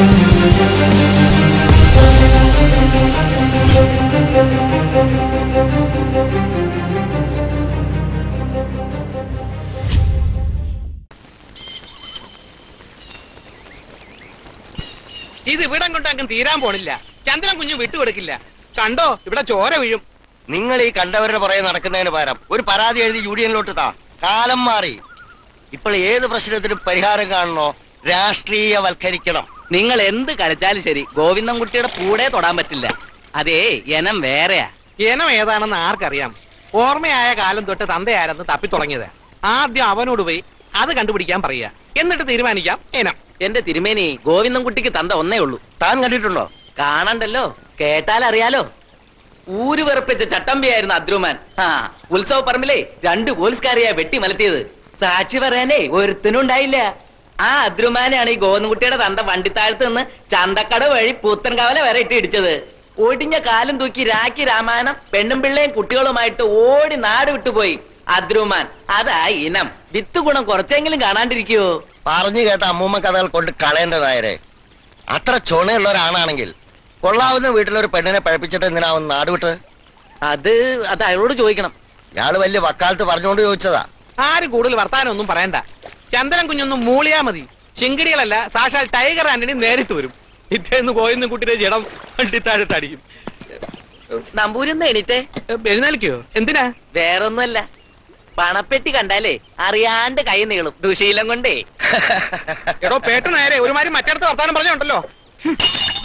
ഇത് ഇവിടം കൊണ്ട് അങ്ങ് തീരാൻ പോണില്ല ചന്ദ്രൻ കുഞ്ഞു വിട്ടുകൊടുക്കില്ല കണ്ടോ ഇവിടെ ചോര വീഴും നിങ്ങൾ ഈ കണ്ടവരുടെ പുറകെ നടക്കുന്നതിന് പകരം ഒരു പരാതി എഴുതി യൂണിയനിലോട്ട് താ കാലം മാറി ഇപ്പോൾ ഏത് പ്രശ്നത്തിനും പരിഹാരം കാണണോ രാഷ്ട്രീയവൽക്കരിക്കണം നിങ്ങൾ എന്ത് കളിച്ചാലും ശരി ഗോവിന്ദൻകുട്ടിയുടെ കൂടെ തൊടാൻ പറ്റില്ല അതേ എനം വേറെയാ ഇനം ഏതാണെന്ന് ആർക്കറിയാം ഓർമ്മയായ കാലം തൊട്ട് തന്തയാരെന്ന് തപ്പി തുടങ്ങിയത് ആദ്യം അവനോട് പോയി അത് കണ്ടുപിടിക്കാൻ പറയുക എന്നിട്ട് തീരുമാനിക്കാം ഇനം എന്റെ തിരുമേനി ഗോവിന്ദൻകുട്ടിക്ക് തന്ത ഒന്നേ ഉള്ളൂ താൻ കണ്ടിട്ടുണ്ടോ കാണണ്ടല്ലോ കേട്ടാൽ അറിയാലോ ഊര് വെറുപ്പിച്ച ചട്ടമ്പിയായിരുന്നു അദ്രുമാൻ ആ ഉത്സവ പറമ്പിലെ രണ്ട് പോലീസുകാരെയാ വെട്ടി മലത്തിയത് സാക്ഷി പറയാനേ ഒരുത്തനും ഉണ്ടായില്ല ആ അദ്രുമാനെയാണ് ഈ ഗോവിന്ദൻകുട്ടിയുടെ തന്ത വണ്ടിത്താഴത്ത് നിന്ന് ചന്തക്കട വഴി പുത്തൻകാവല വരെ ഇട്ട് ഇടിച്ചത് ഒടിഞ്ഞ കാലും തൂക്കി രാഖി രാമായണം പെണ്ണും പിള്ളയും കുട്ടികളുമായിട്ട് ഓടി നാട് വിട്ടുപോയി അദ്രുമാൻ അതാ ഇനം വിത്ത് ഗുണം കുറച്ചെങ്കിലും കാണാണ്ടിരിക്കുവോ പറഞ്ഞു കേട്ട അമ്മൂമ്മ കഥകൾ കൊണ്ട് കളയേണ്ടതായരെ അത്ര ചുണയുള്ള ഒരാണാണെങ്കിൽ കൊള്ളാവുന്ന വീട്ടിലൊരു പെണ്ണിനെ പഴപ്പിച്ചിട്ട് എന്തിനാവും നാടുവിട്ട് അത് അത് അയാളോട് ചോദിക്കണം ഇയാള് വലിയ വക്കാലത്ത് പറഞ്ഞുകൊണ്ട് ചോദിച്ചതാ ആരും കൂടുതൽ വർത്താനം ഒന്നും പറയണ്ട ചന്ദ്രൻ കുഞ്ഞൊന്നും മൂളിയാ മതി ചിങ്കിടികളല്ല സാക്ഷാൽ ടൈഗർ ആന്റണി നേരിട്ട് വരും ഇറ്റേന്ന് കോയിന്ന് കുട്ടിയുടെ ജഡം വണ്ടിത്താഴത്തടിക്കും നമ്പൂരിന്ന് എണീറ്റേ ഏ, എഴുന്നേൽക്കോ എന്തിനാ വേറൊന്നുമല്ല പണപ്പെട്ടി കണ്ടാലേ അറിയാണ്ട് കൈ നീളും ദുശീലം കൊണ്ടേ എടോ പേട്ട് നേരെ ഒരുമാതിരി മറ്റടുത്ത് വർത്താനം പറഞ്ഞോണ്ടല്ലോ